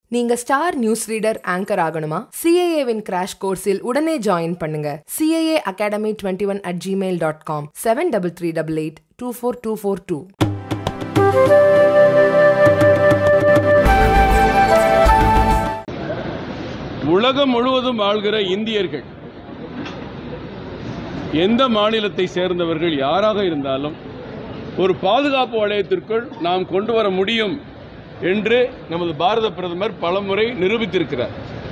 நீங்க star news reader anchor ஆகணுமா சிஏஏவின் crash கோர்ஸில் உடனே ஜாயின் பண்ணுங்க CAA academy twenty one at Gmail dot com seven double three double eight two four two four two உலகம் முழுவதும் வாழ்கிற இந்தியர்கள் எந்த மாநிலத்தை சேர்ந்தவர்கள் யாராக இருந்தாலும் ஒரு பாதுகாப்பு வளையத்திற்குள் நாம் கொண்டு வர முடியும் என்று நமது பாரத பிரதமர் பலமுறை நிரூபித்திருக்கிறார்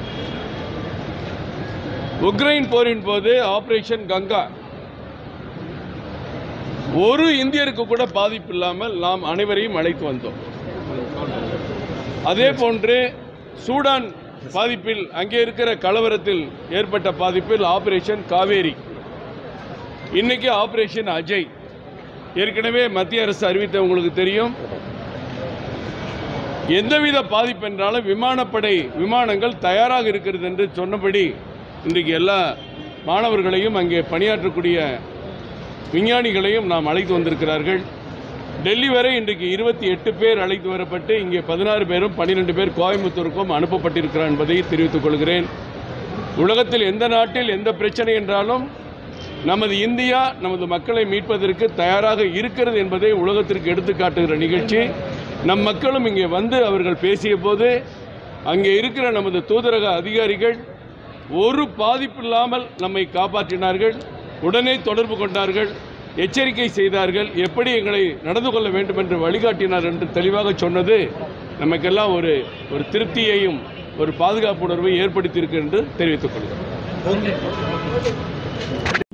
உக்ரைன் போரின் போது ஆபரேஷன் கங்கா ஒரு இந்தியருக்கு கூட பாதிப்பு இல்லாமல் நாம் அனைவரையும் அழைத்து வந்தோம் அதே போன்று சூடான் பாதிப்பில் அங்கே இருக்கிற கலவரத்தில் ஏற்பட்ட பாதிப்பில் ஆபரேஷன் காவேரி இன்னைக்கு ஆபரேஷன் அஜய் ஏற்கனவே மத்திய அரசு அறிவித்த உங்களுக்கு தெரியும் எந்தவித பாதிப்பு என்றாலும் விமானப்படை விமானங்கள் தயாராக இருக்கிறது என்று சொன்னபடி இன்றைக்கு எல்லா மாணவர்களையும் அங்கே பணியாற்றக்கூடிய விஞ்ஞானிகளையும் நாம் அழைத்து வந்திருக்கிறார்கள் டெல்லி வரை இன்றைக்கு இருபத்தி எட்டு பேர் அழைத்து வரப்பட்டு இங்கே பதினாறு பேரும் பன்னிரெண்டு பேர் கோயம்புத்தூருக்கும் அனுப்பப்பட்டிருக்கிறார் என்பதை தெரிவித்துக் கொள்கிறேன் உலகத்தில் எந்த நாட்டில் எந்த பிரச்சனை என்றாலும் நமது இந்தியா நமது மக்களை மீட்பதற்கு தயாராக இருக்கிறது என்பதை உலகத்திற்கு எடுத்துக்காட்டுகிற நிகழ்ச்சி நம் மக்களும் இங்கே வந்து அவர்கள் பேசிய போது அங்கே இருக்கிற நமது தூதரக அதிகாரிகள் ஒரு பாதிப்பில்லாமல் நம்மை காப்பாற்றினார்கள் உடனே தொடர்பு கொண்டார்கள் எச்சரிக்கை செய்தார்கள் எப்படி எங்களை நடந்து கொள்ள வேண்டும் என்று வழிகாட்டினார் என்று தெளிவாக சொன்னது நமக்கெல்லாம் ஒரு ஒரு திருப்தியையும் ஒரு பாதுகாப்பு உணர்வை ஏற்படுத்தியிருக்கு என்று தெரிவித்துக் கொள்கிறேன்